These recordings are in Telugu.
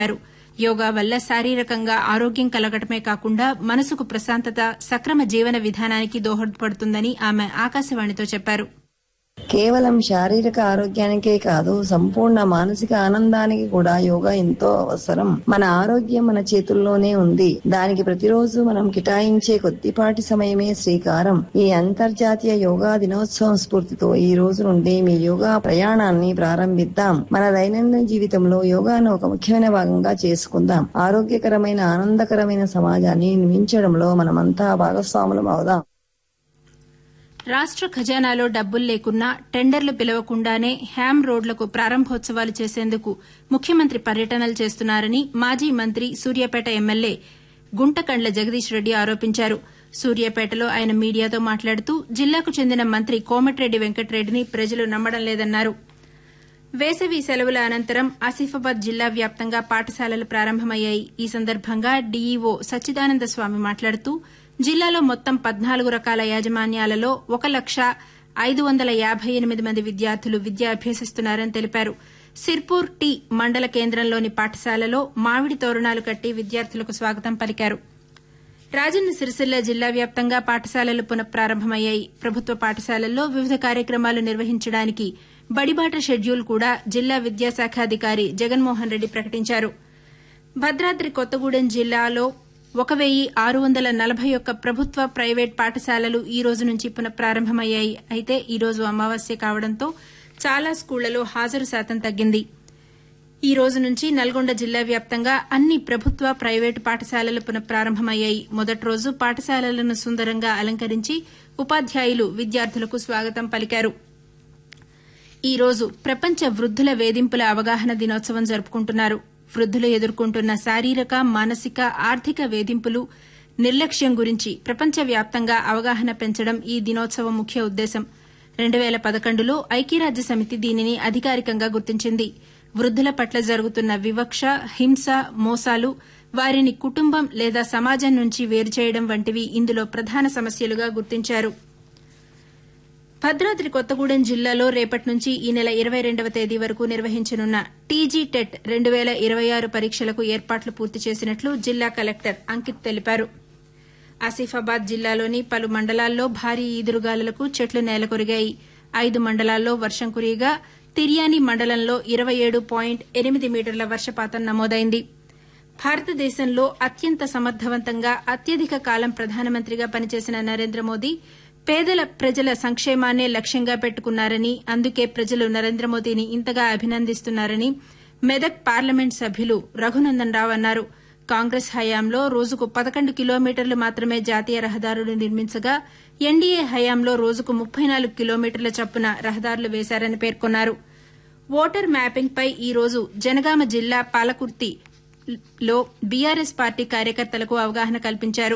తెలిపారు యోగా వల్ల శారీరకంగా ఆరోగ్యం కలగటమే కాకుండా మనసుకు ప్రశాంతత సక్రమ జీవన విధానానికి దోహదపడుతుందని ఆమె ఆకాశవాణితో చెప్పారు కేవలం శారీరక ఆరోగ్యానికే కాదు సంపూర్ణ మానసిక ఆనందానికి కూడా యోగా ఎంతో అవసరం మన ఆరోగ్యం మన చేతుల్లోనే ఉంది దానికి ప్రతిరోజు మనం కేటాయించే కొద్దిపాటి సమయమే శ్రీకారం ఈ అంతర్జాతీయ యోగా దినోత్సవం స్ఫూర్తితో ఈ రోజు నుండి మీ యోగా ప్రయాణాన్ని ప్రారంభిద్దాం మన దైనందిన జీవితంలో యోగాను ఒక ముఖ్యమైన భాగంగా చేసుకుందాం ఆరోగ్యకరమైన ఆనందకరమైన సమాజాన్ని నిర్మించడంలో మనమంతా భాగస్వాములం అవుదాం రాష్ట ఖజానాలో డబ్బులు లేకున్నా టెండర్లు పిలవకుండానే హ్యామ్ రోడ్లకు ప్రారంభోత్సవాలు చేసేందుకు ముఖ్యమంత్రి పర్యటనలు చేస్తున్నారని మాజీ మంత్రి సూర్యాపేట ఎమ్మెల్యే గుంటకండ్ల జగదీష్ రెడ్డి ఆరోపించారు సూర్యాపేటలో ఆయన మీడియాతో మాట్లాడుతూ జిల్లాకు చెందిన మంత్రి కోమటిరెడ్డి వెంకటరెడ్డిని ప్రజలు నమ్మడం లేదన్నారు వేసవి సెలవుల అనంతరం ఆసిఫాబాద్ జిల్లా వ్యాప్తంగా పాఠశాలలు ప్రారంభమయ్యాయి ఈ సందర్భంగా డీఈఓ సచ్చిదానంద స్వామి మాట్లాడుతూ జిల్లాలో మొత్తం పద్నాలుగు రకాల యాజమాన్యాలలో ఒక లక్ష ఐదు వందల యాబై ఎనిమిది మంది విద్యార్థులు విద్య అభ్యసిస్తున్నారని తెలిపారు సిర్పూర్ టీ మండల కేంద్రంలోని పాఠశాలలో మామిడి తోరణాలు కట్టి విద్యార్థులకు స్వాగతం పలికారు రాజన్న సిరిసిల్ల జిల్లా వ్యాప్తంగా పాఠశాలలు పునఃప్రారంభమయ్యాయి ప్రభుత్వ పాఠశాలల్లో వివిధ కార్యక్రమాలు నిర్వహించడానికి బడిబాట షెడ్యూల్ కూడా జిల్లా విద్యాశాఖాధికారి జగన్మోహన్ రెడ్డి ప్రకటించారు భద్రాద్రి కొత్తగూడెం జిల్లాలో ఒక వెయ్యి ఆరు వందల నలభై ఒక్క ప్రభుత్వ ప్రైవేట్ పాఠశాలలు ఈ రోజు నుంచి పునఃప్రారంభమయ్యాయి అయితే ఈ రోజు అమావాస్య కావడంతో చాలా స్కూళ్లలో హాజరు శాతం తగ్గింది ఈ రోజు నుంచి నల్గొండ జిల్లా వ్యాప్తంగా అన్ని ప్రభుత్వ ప్రైవేటు పాఠశాలలు పునఃప్రారంభమయ్యాయి మొదటి రోజు పాఠశాలలను సుందరంగా అలంకరించి ఉపాధ్యాయులు విద్యార్థులకు స్వాగతం పలికారు ఈ రోజు ప్రపంచ వృద్దుల వేధింపుల అవగాహన దినోత్సవం జరుపుకుంటున్నారు వృద్దులు ఎదుర్కొంటున్న శారీరక మానసిక ఆర్థిక వేధింపులు నిర్లక్ష్యం గురించి ప్రపంచవ్యాప్తంగా అవగాహన పెంచడం ఈ దినోత్సవం ముఖ్య ఉద్దేశం రెండు పేల పదకొండులో ఐక్యరాజ్య సమితి దీనిని అధికారికంగా గుర్తించింది వృద్దుల పట్ల జరుగుతున్న వివక్ష హింస మోసాలు వారిని కుటుంబం లేదా సమాజం నుంచి వేరుచేయడం వంటివి ఇందులో ప్రధాన సమస్యలుగా గుర్తించారు భద్రాద్రి కొత్తగూడెం జిల్లాలో రేపటి నుంచి ఈ నెల ఇరవై రెండవ తేదీ వరకు నిర్వహించనున్న టీజీ టెట్ రెండు పేల ఇరవై ఆరు పరీక్షలకు ఏర్పాట్లు పూర్తి చేసినట్లు జిల్లా కలెక్టర్ అంకిత్ తెలిపారు ఆసిఫాబాద్ జిల్లాలోని పలు మండలాల్లో భారీ ఈదురుగాలులకు చెట్లు నేలకొరిగాయి ఐదు మండలాల్లో వర్షం కురియగా తిర్యాని మండలంలో ఇరవై ఏడు పాయింట్ ఎనిమిది మీటర్ల వర్షపాతం నమోదైంది భారతదేశంలో అత్యంత సమర్థవంతంగా అత్యధిక కాలం ప్రధానమంత్రిగా పనిచేసిన నరేంద్ర మోదీ పేదల ప్రజల సంక్షేమాన్నే లక్ష్యంగా పెట్టుకున్నారని అందుకే ప్రజలు నరేంద్ర మోదీని ఇంతగా అభినందిస్తున్నారని మెదక్ పార్లమెంట్ సభ్యులు రఘునందన్ రావు అన్నారు కాంగ్రెస్ హయాంలో రోజుకు పదకొండు కిలోమీటర్లు మాత్రమే జాతీయ రహదారులు నిర్మించగా ఎన్డీఏ హయాంలో రోజుకు ముప్పై నాలుగు కిలోమీటర్ల చొప్పున రహదారులు వేశారని పేర్కొన్నారు ఓటర్ మ్యాపింగ్పై ఈ రోజు జనగామ జిల్లా పాలకుర్తిలో బీఆర్ఎస్ పార్టీ కార్యకర్తలకు అవగాహన కల్పించారు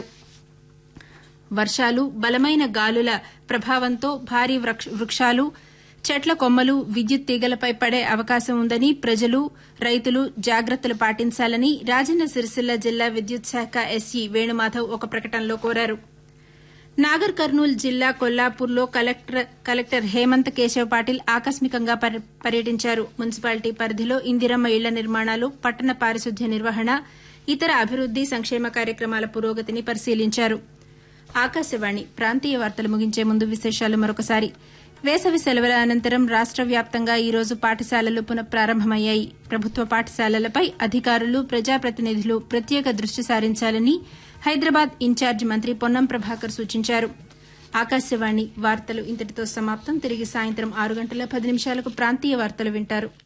వర్షాలు బలమైన గాలుల ప్రభావంతో భారీ వృక్షాలు చెట్ల కొమ్మలు విద్యుత్ తీగలపై పడే అవకాశం ఉందని ప్రజలు రైతులు జాగ్రత్తలు పాటించాలని రాజన్న సిరిసిల్ల జిల్లా విద్యుత్ శాఖ ఎస్ఈ వేణుమాధవ్ ఒక ప్రకటనలో కోరారు నాగర్ కర్నూల్ జిల్లా కొల్లాపూర్లో కలెక్టర్ హేమంత్ కేశవ్ పాటిల్ ఆకస్మికంగా పర్యటించారు మున్సిపాలిటీ పరిధిలో ఇందిరమ్మ ఇళ్ల నిర్మాణాలు పట్టణ పారిశుద్ధ్య నిర్వహణ ఇతర అభివృద్ది సంక్షేమ కార్యక్రమాల పురోగతిని పరిశీలించారు ఆకాశవాణి ప్రాంతీయ వార్తలు ముగించే ముందు విశేషాలు మరొకసారి వేసవి సెలవుల అనంతరం రాష్ట వ్యాప్తంగా ఈ రోజు పాఠశాలలు పునఃప్రారంభమయ్యాయి ప్రభుత్వ పాఠశాలలపై అధికారులు ప్రజాప్రతినిధులు ప్రత్యేక దృష్టి సారించాలని హైదరాబాద్ ఇన్ఛార్జ్ మంత్రి పొన్నం ప్రభాకర్ సూచించారు ఆకాశవాణి వార్తలు ఇంతటితో సమాప్తం తిరిగి సాయంత్రం ఆరు గంటల పది నిమిషాలకు ప్రాంతీయ వార్తలు వింటారు